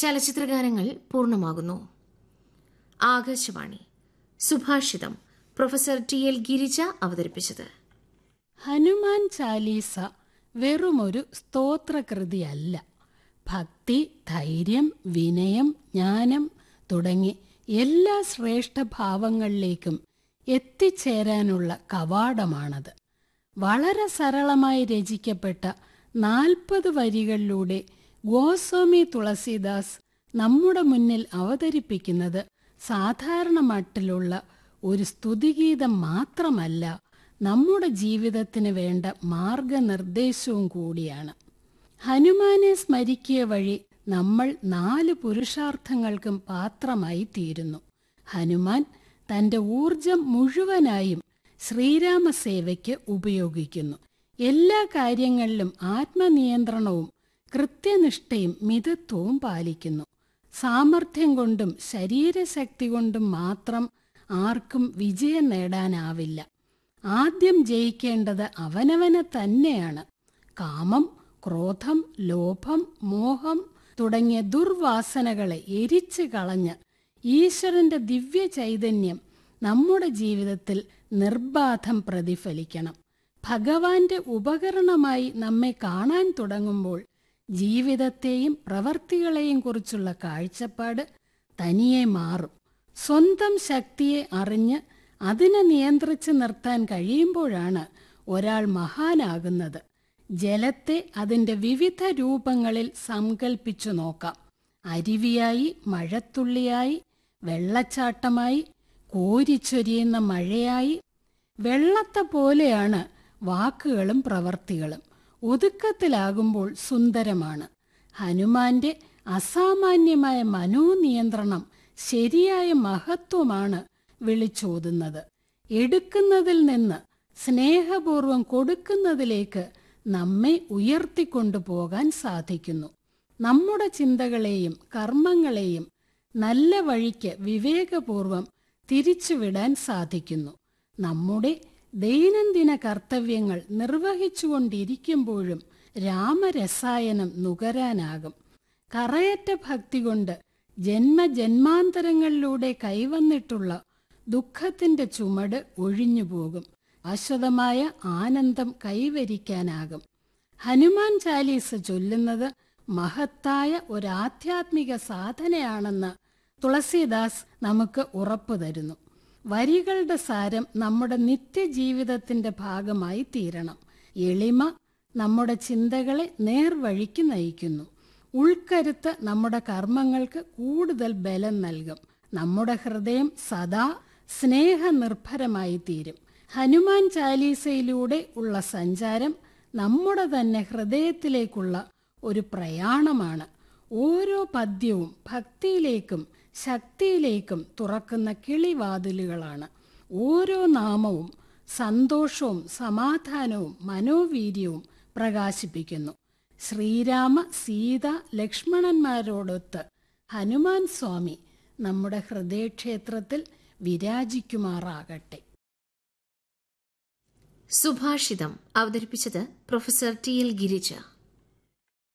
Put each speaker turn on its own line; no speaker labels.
ചലച്ചിത്രഗാനങ്ങൾ പൂർണ്ണമാകുന്നു ആകാശവാണി സുഭാഷിതം പ്രൊഫസർ ടി എൽ ഗിരിജ അവതരിപ്പിച്ചത്
ഹനുമാൻ ചാലീസ വെറുമൊരു സ്തോത്രകൃതിയല്ല ഭക്തി ധൈര്യം വിനയം ജ്ഞാനം തുടങ്ങി എല്ലാ ശ്രേഷ്ഠഭാവങ്ങളിലേക്കും എത്തിച്ചേരാനുള്ള കവാടമാണത് വളരെ സരളമായി രചിക്കപ്പെട്ട നാൽപ്പത് വരികളിലൂടെ ഗോസ്വാമി തുളസീദാസ് നമ്മുടെ മുന്നിൽ അവതരിപ്പിക്കുന്നത് സാധാരണ മട്ടിലുള്ള ഒരു സ്തുതിഗീതം മാത്രമല്ല നമ്മുടെ ജീവിതത്തിന് വേണ്ട മാർഗനിർദ്ദേശവും കൂടിയാണ് ഹനുമാനെ സ്മരിക്കുക വഴി നമ്മൾ നാല് പുരുഷാർത്ഥങ്ങൾക്കും പാത്രമായി തീരുന്നു ഹനുമാൻ തന്റെ ഊർജം മുഴുവനായും ശ്രീരാമസേവയ്ക്ക് ഉപയോഗിക്കുന്നു എല്ലാ കാര്യങ്ങളിലും ആത്മനിയന്ത്രണവും കൃത്യനിഷ്ഠയും മിതത്വവും പാലിക്കുന്നു സാമർഥ്യം കൊണ്ടും ശരീരശക്തി കൊണ്ടും മാത്രം ആർക്കും വിജയം നേടാനാവില്ല ആദ്യം ജയിക്കേണ്ടത് അവനവനെ തന്നെയാണ് കാമം ക്രോധം ലോഭം മോഹം തുടങ്ങിയ ദുർവാസനകളെ എരിച്ചു കളഞ്ഞ് ഈശ്വരന്റെ ദിവ്യ ചൈതന്യം നമ്മുടെ ജീവിതത്തിൽ നിർബാധം പ്രതിഫലിക്കണം ഭഗവാന്റെ ഉപകരണമായി നമ്മെ കാണാൻ തുടങ്ങുമ്പോൾ ജീവിതത്തെയും പ്രവർത്തികളെയും കുറിച്ചുള്ള കാഴ്ചപ്പാട് തനിയെ മാറും സ്വന്തം ശക്തിയെ അറിഞ്ഞ് അതിനെ നിയന്ത്രിച്ച് നിർത്താൻ കഴിയുമ്പോഴാണ് ഒരാൾ മഹാനാകുന്നത് ജലത്തെ അതിൻ്റെ വിവിധ രൂപങ്ങളിൽ സങ്കൽപ്പിച്ചു നോക്കാം അരുവിയായി മഴത്തുള്ളിയായി വെള്ളച്ചാട്ടമായി കോരിച്ചൊരിയുന്ന മഴയായി വെള്ളത്തെ പോലെയാണ് വാക്കുകളും പ്രവർത്തികളും ഒതുക്കത്തിലാകുമ്പോൾ സുന്ദരമാണ് ഹനുമാന്റെ അസാമാന്യമായ മനോനിയന്ത്രണം ശരിയായ മഹത്വമാണ് വിളിച്ചോതുന്നത് എടുക്കുന്നതിൽ നിന്ന് സ്നേഹപൂർവം കൊടുക്കുന്നതിലേക്ക് നമ്മെ ഉയർത്തിക്കൊണ്ടു പോകാൻ സാധിക്കുന്നു നമ്മുടെ ചിന്തകളെയും കർമ്മങ്ങളെയും നല്ല വഴിക്ക് വിവേകപൂർവം തിരിച്ചുവിടാൻ സാധിക്കുന്നു നമ്മുടെ ദൈനംദിന കർത്തവ്യങ്ങൾ നിർവഹിച്ചുകൊണ്ടിരിക്കുമ്പോഴും രാമരസായനം നുകരാനാകും കറയറ്റ ഭക്തി കൊണ്ട് ജന്മജന്മാന്തരങ്ങളിലൂടെ കൈവന്നിട്ടുള്ള ദുഃഖത്തിന്റെ ചുമട് ഒഴിഞ്ഞുപോകും അശ്വതമായ ആനന്ദം കൈവരിക്കാനാകും ഹനുമാൻ ചാലീസ ചൊല്ലുന്നത് മഹത്തായ ഒരു ആധ്യാത്മിക സാധനയാണെന്ന് തുളസീദാസ് നമുക്ക് ഉറപ്പു തരുന്നു വരികളുടെ സാരം നമ്മുടെ നിത്യജീവിതത്തിന്റെ ഭാഗമായി തീരണം എളിമ നമ്മുടെ ചിന്തകളെ നേർവഴിക്ക് നയിക്കുന്നു ഉൾക്കരുത്ത് നമ്മുടെ കർമ്മങ്ങൾക്ക് കൂടുതൽ ബലം നൽകും നമ്മുടെ ഹൃദയം സദാ സ്നേഹനിർഭരമായി തീരും ഹനുമാൻ ചാലീസയിലൂടെ ഉള്ള സഞ്ചാരം നമ്മുടെ തന്നെ ഹൃദയത്തിലേക്കുള്ള ഒരു പ്രയാണമാണ് ഓരോ പദ്യവും ഭക്തിയിലേക്കും ശക്തിയിലേക്കും തുറക്കുന്ന കിളിവാതിലുകളാണ് ഓരോ നാമവും സന്തോഷവും സമാധാനവും മനോവീര്യവും പ്രകാശിപ്പിക്കുന്നു ശ്രീരാമ സീത ലക്ഷ്മണന്മാരോടൊത്ത് ഹനുമാൻ സ്വാമി നമ്മുടെ ഹൃദയക്ഷേത്രത്തിൽ വിരാജിക്കുമാറാകട്ടെ
സുഭാഷിതം അവതരിപ്പിച്ചത് പ്രൊഫസർ ടി എൽ ഗിരിജ